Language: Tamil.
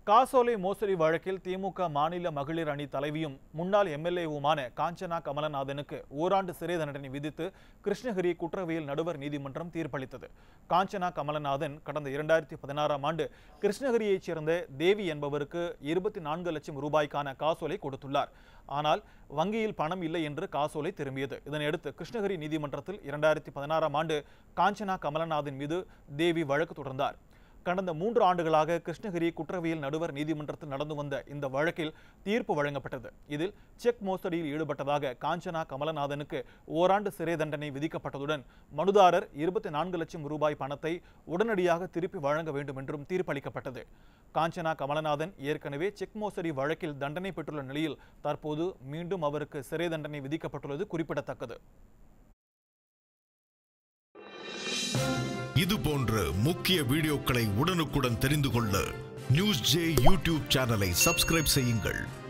காசோலை மோசடி வழக்கில் திமுக மாநில மகளிர் அணி தலைவியும் முன்னாள் எம்எல்ஏவுமான காஞ்சனா கமலநாதனுக்கு ஓராண்டு சிறை தண்டனை விதித்து கிருஷ்ணகிரி குற்றவியல் நடுவர் நீதிமன்றம் தீர்ப்பளித்தது காஞ்சனா கமலநாதன் கடந்த இரண்டாயிரத்தி பதினாறாம் ஆண்டு கிருஷ்ணகிரியைச் சேர்ந்த தேவி என்பவருக்கு இருபத்தி நான்கு லட்சம் ரூபாய்க்கான காசோலை கொடுத்துள்ளார் ஆனால் வங்கியில் பணம் இல்லை என்று காசோலை திரும்பியது இதனையடுத்து கிருஷ்ணகிரி நீதிமன்றத்தில் இரண்டாயிரத்தி பதினாறாம் ஆண்டு காஞ்சனா கமலநாதன் மீது தேவி வழக்கு தொடர்ந்தார் கடந்த மூன்று ஆண்டுகளாக கிருஷ்ணகிரி குற்றவியல் நடுவர் நீதிமன்றத்தில் நடந்து வந்த இந்த வழக்கில் தீர்ப்பு வழங்கப்பட்டது இதில் செக் மோசடியில் ஈடுபட்டதாக காஞ்சனா கமலநாதனுக்கு ஓராண்டு சிறை தண்டனை விதிக்கப்பட்டதுடன் மனுதாரர் இருபத்தி நான்கு லட்சம் ரூபாய் பணத்தை உடனடியாக திருப்பி வழங்க வேண்டும் என்றும் தீர்ப்பளிக்கப்பட்டது காஞ்சனா கமலநாதன் ஏற்கனவே செக் மோசடி வழக்கில் தண்டனை பெற்றுள்ள நிலையில் தற்போது மீண்டும் அவருக்கு சிறை தண்டனை விதிக்கப்பட்டுள்ளது குறிப்பிடத்தக்கது இது போன்ற முக்கிய வீடியோக்களை உடனுக்குடன் தெரிந்து கொள்ள நியூஸ் ஜே யூடியூப் சேனலை சப்ஸ்கிரைப் செய்யுங்கள்